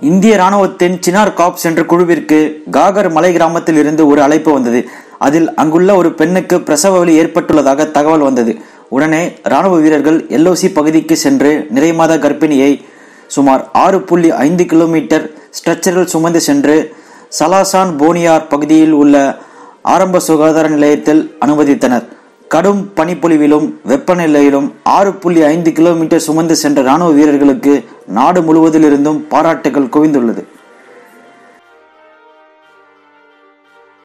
இந்திய ராணுவத்தின் சினார் காப்ஸ் என்ற குழுவிற்கு காகர் மலை கிராமத்தில் இருந்து ஒரு அழைப்பு வந்தது அதில் அங்குள்ள ஒரு பெண்ணுக்கு பிரசவ வலி ஏற்பட்டுள்ளதாக தகவல் வந்தது உடனே ராணுவ வீரர்கள் எல்ஓசி பகுதிக்கு சென்று நிறைமாத கர்ப்பிணியை சுமார் ஆறு புள்ளி ஐந்து கிலோமீட்டர் ஸ்ட்ரெச்சரில் சுமந்து சென்று சலாசான் போனியார் பகுதியில் உள்ள ஆரம்ப சுகாதார நிலையத்தில் அனுமதித்தனர் கடும் பனிப்பொழிவிலும் வெப்பநிலையிலும் ஆறு புள்ளி ஐந்து கிலோமீட்டர் சுமந்து சென்ற ராணுவ வீரர்களுக்கு நாடு முழுவதிலிருந்தும் பாராட்டுகள் குவிந்துள்ளது